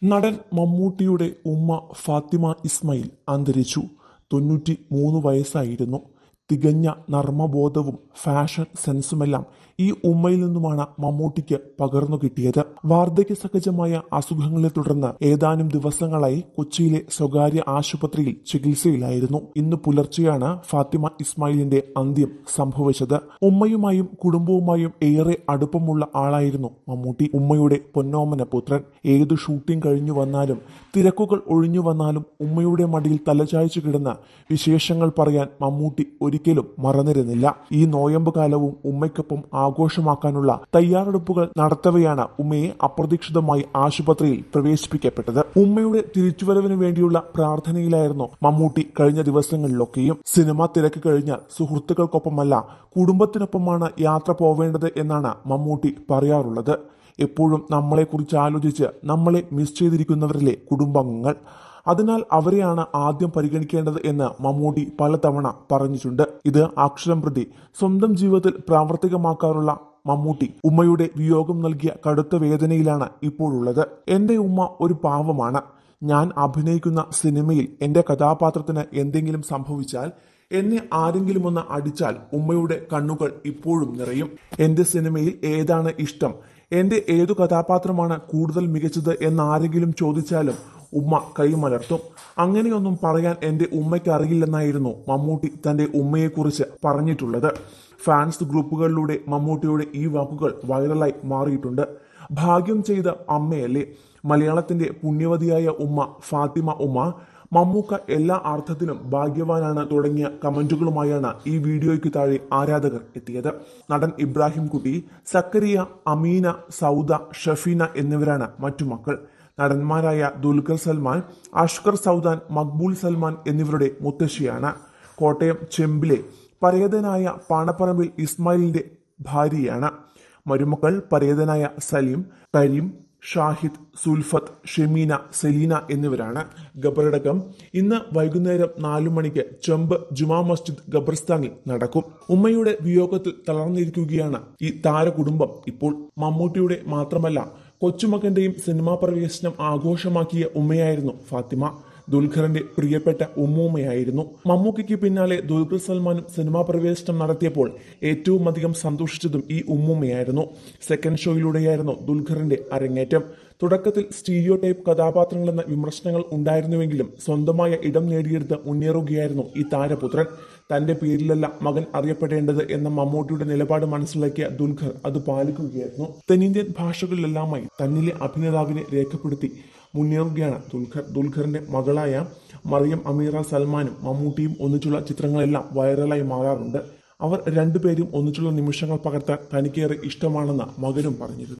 നടൻ മമ്മൂട്ടിയുടെ ഉമ്മ ഫാത്തിമ ഇസ്മായിൽ അന്തരിച്ചു തൊണ്ണൂറ്റി മൂന്ന് വയസ്സായിരുന്നു തികഞ്ഞ നർമ്മബോധവും ഫാഷൻ സെൻസുമെല്ലാം ഈ ഉമ്മയിൽ നിന്നുമാണ് മമ്മൂട്ടിക്ക് പകർന്നു കിട്ടിയത് വാർദ്ധക്യ സഹജമായ അസുഖങ്ങളെ തുടർന്ന് ഏതാനും ദിവസങ്ങളായി കൊച്ചിയിലെ സ്വകാര്യ ആശുപത്രിയിൽ ചികിത്സയിലായിരുന്നു ഇന്ന് പുലർച്ചെയാണ് ഫാത്തിമ ഇസ്മായിലിന്റെ അന്ത്യം സംഭവിച്ചത് ഉമ്മയുമായും കുടുംബവുമായും ഏറെ അടുപ്പമുള്ള ആളായിരുന്നു മമ്മൂട്ടി ഉമ്മയുടെ പൊന്നോമന പുത്രൻ ഏതു ഷൂട്ടിംഗ് കഴിഞ്ഞു വന്നാലും തിരക്കുകൾ ഒഴിഞ്ഞു വന്നാലും ഉമ്മയുടെ മടിയിൽ തലചായ്ച്ചു കിടന്ന് വിശേഷങ്ങൾ പറയാൻ മമ്മൂട്ടി ഒരിക്കലും മറന്നിരുന്നില്ല ഈ നോയമ്പ് കാലവും ഉമ്മയ്ക്കൊപ്പം ആഘോഷമാക്കാനുള്ള തയ്യാറെടുപ്പുകൾ നടത്തവെയാണ് ഉമ്മയെ അപ്രതീക്ഷിതമായി ആശുപത്രിയിൽ പ്രവേശിപ്പിക്കപ്പെട്ടത് ഉമ്മയുടെ തിരിച്ചുവരവിന് വേണ്ടിയുള്ള പ്രാർത്ഥനയിലായിരുന്നു മമ്മൂട്ടി കഴിഞ്ഞ ദിവസങ്ങളിലൊക്കെയും സിനിമ തിരക്ക് കഴിഞ്ഞാൽ സുഹൃത്തുക്കൾക്കൊപ്പമല്ല കുടുംബത്തിനൊപ്പമാണ് യാത്ര പോവേണ്ടത് എന്നാണ് മമ്മൂട്ടി പറയാറുള്ളത് എപ്പോഴും നമ്മളെക്കുറിച്ച് ആലോചിച്ച് നമ്മളെ മിസ് ചെയ്തിരിക്കുന്നവരിലെ കുടുംബാംഗങ്ങൾ അതിനാൽ അവരെയാണ് ആദ്യം പരിഗണിക്കേണ്ടത് എന്ന് മമ്മൂട്ടി പലതവണ പറഞ്ഞിട്ടുണ്ട് ഇത് അക്ഷരം പ്രതി സ്വന്തം ജീവിതത്തിൽ പ്രാവർത്തികമാക്കാറുള്ള മമ്മൂട്ടി ഉമ്മയുടെ വിയോഗം നൽകിയ കടുത്ത വേദനയിലാണ് ഇപ്പോഴുള്ളത് എന്റെ ഉമ്മ ഒരു പാവമാണ് ഞാൻ അഭിനയിക്കുന്ന സിനിമയിൽ എന്റെ കഥാപാത്രത്തിന് എന്തെങ്കിലും സംഭവിച്ചാൽ എന്നെ ആരെങ്കിലും ഒന്ന് അടിച്ചാൽ ഉമ്മയുടെ കണ്ണുകൾ ഇപ്പോഴും നിറയും എന്റെ സിനിമയിൽ ഏതാണ് ഇഷ്ടം എന്റെ ഏതു കഥാപാത്രമാണ് കൂടുതൽ മികച്ചത് എന്നാരെങ്കിലും ചോദിച്ചാലും ഉമ്മ കൈമലർത്തും അങ്ങനെയൊന്നും പറയാൻ എന്റെ ഉമ്മയ്ക്ക് അറിയില്ലെന്നായിരുന്നു മമ്മൂട്ടി തന്റെ ഉമ്മയെക്കുറിച്ച് പറഞ്ഞിട്ടുള്ളത് ഫാൻസ് ഗ്രൂപ്പുകളിലൂടെ മമ്മൂട്ടിയുടെ ഈ വാക്കുകൾ വൈറലായി മാറിയിട്ടുണ്ട് ഭാഗ്യം ചെയ്ത അമ്മയല്ലേ മലയാളത്തിന്റെ പുണ്യവതിയായ ഉമ്മ ഫാത്തിമ ഉമ്മ മമ്മൂക്ക എല്ലാ അർത്ഥത്തിലും ഭാഗ്യവാനാണ് തുടങ്ങിയ കമന്റുകളുമായാണ് ഈ വീഡിയോയ്ക്ക് താഴെ ആരാധകർ എത്തിയത് നടൻ ഇബ്രാഹിം കുട്ടി സക്കരിയ അമീന സൗദ ഷഫീന എന്നിവരാണ് മറ്റു മക്കൾ നടന്മാരായ ദുൽഖർ സൽമാൻ അഷ്കർ സൗദാൻ മക്ബൂൽ സൽമാൻ എന്നിവരുടെ മുത്തശ്ശിയാണ് കോട്ടയം ചെമ്പിലെ പരേതനായ പാണപ്പറമ്പിൽ ഇസ്മായിലിന്റെ ഭാര്യയാണ് മരുമക്കൾ പരേതനായ സലീം കരീം ഷാഹിദ് സുൽഫത്ത് ഷെമീന സെലീന എന്നിവരാണ് ഖബറടക്കം ഇന്ന് വൈകുന്നേരം നാലു മണിക്ക് ചെമ്പ് ജുമാ മസ്ജിദ് ഖബർസ്ഥാനിൽ നടക്കും ഉമ്മയുടെ വിയോഗത്തിൽ തളർന്നിരിക്കുകയാണ് ഈ താരകുടുംബം ഇപ്പോൾ മമ്മൂട്ടിയുടെ മാത്രമല്ല കൊച്ചുമകന്റെയും സിനിമാ പ്രവേശനം ആഘോഷമാക്കിയ ഉമ്മയായിരുന്നു ഫാത്തിമ ദുൽഖറിന്റെ പ്രിയപ്പെട്ട ഉമ്മൂമ്മയായിരുന്നു മമ്മൂക്കയ്ക്ക് പിന്നാലെ ദുൽഖർ സൽമാനും സിനിമാ പ്രവേശനം നടത്തിയപ്പോൾ ഏറ്റവും അധികം സന്തോഷിച്ചതും ഈ ഉമ്മൂമ്മയായിരുന്നു സെക്കൻഡ് ഷോയിലൂടെയായിരുന്നു ദുൽഖറിന്റെ അരങ്ങേറ്റം തുടക്കത്തിൽ സ്റ്റീരിയോ ടൈപ്പ് കഥാപാത്രങ്ങളെന്ന വിമർശനങ്ങൾ ഉണ്ടായിരുന്നുവെങ്കിലും സ്വന്തമായ ഇടം നേടിയെടുത്ത് മുന്നേറുകയായിരുന്നു ഈ താരപുത്രൻ തന്റെ പേരിലല്ല മകൻ അറിയപ്പെടേണ്ടത് എന്ന മമ്മൂട്ടിയുടെ നിലപാട് മനസ്സിലാക്കിയ ദുൽഖർ അത് പാലിക്കുകയായിരുന്നു തെന്നിന്ത്യൻ ഭാഷകളിലെല്ലാമായി തന്നിലെ അഭിനേതാവിനെ രേഖപ്പെടുത്തി മുന്നേറുകയാണ് ദുൽഖർ ദുൽഖറിന്റെ മകളായ മറിയം അമീറ സൽമാനും മമ്മൂട്ടിയും ഒന്നിച്ചുള്ള ചിത്രങ്ങളെല്ലാം വൈറലായി മാറാറുണ്ട് അവർ രണ്ടുപേരും ഒന്നിച്ചുള്ള നിമിഷങ്ങൾ പകർത്താൻ തനിക്കേറെ ഇഷ്ടമാണെന്ന് മകനും പറഞ്ഞിരുന്നു